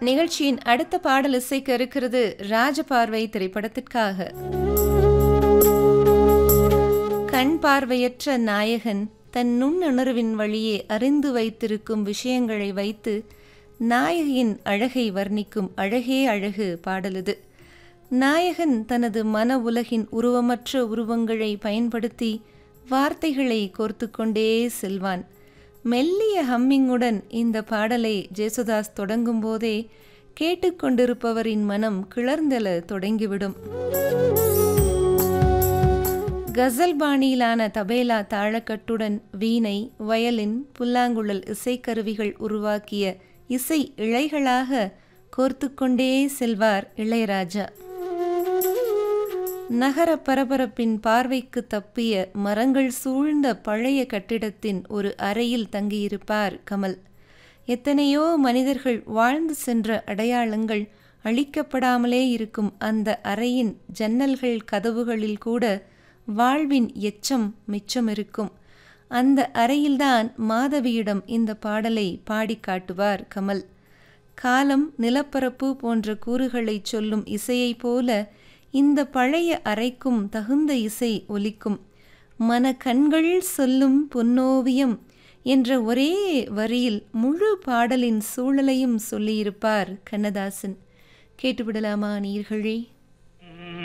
நிகழ்ச்சியின் அடுத்த பாடல் இசைக்க இருக்கிறது ராஜபார்வை திரைப்படத்திற்காக கண் பார்வையற்ற நாயகன் தன் நுண்ணுணர்வின் வழியே அறிந்து வைத்திருக்கும் விஷயங்களை வைத்து நாயகியின் அழகை வர்ணிக்கும் அழகே அழகு பாடலுது நாயகன் தனது மன உலகின் உருவமற்ற உருவங்களை பயன்படுத்தி வார்த்தைகளை கோர்த்து கொண்டே செல்வான் மெல்லிய ஹம்மிங்குடன் இந்த பாடலை ஜேசுதாஸ் தொடங்கும் போதே கேட்டுக்கொண்டிருப்பவரின் மனம் கிளர்ந்தெழ தொடங்கிவிடும் கசல் பாணியிலான தபேலா தாளக்கட்டுடன் வீணை வயலின் புல்லாங்குழல் இசைக்கருவிகள் உருவாக்கிய இசை இழைகளாக கோர்த்துக்கொண்டே செல்வார் இளையராஜா நகர பரபரப்பின் பார்வைக்கு தப்பிய மரங்கள் சூழ்ந்த பழைய கட்டிடத்தின் ஒரு அறையில் தங்கியிருப்பார் கமல் எத்தனையோ மனிதர்கள் வாழ்ந்து சென்ற அடையாளங்கள் அழிக்கப்படாமலே இருக்கும் அந்த அறையின் ஜன்னல்கள் கதவுகளில் கூட வாழ்வின் எச்சம் மிச்சம் இருக்கும் அந்த அறையில்தான் மாதவியிடம் இந்த பாடலை பாடி காட்டுவார் கமல் காலம் நிலப்பரப்பு போன்ற கூறுகளை சொல்லும் இசையைப் போல இந்த பழைய அறைக்கும் தகுந்த இசை ஒலிக்கும் மன கண்கள் சொல்லும் பொன்னோவியம் என்ற ஒரே வரியில் முழு பாடலின் சூழலையும் சொல்லியிருப்பார் கண்ணதாசன் கேட்டுவிடலாமா நீர்களே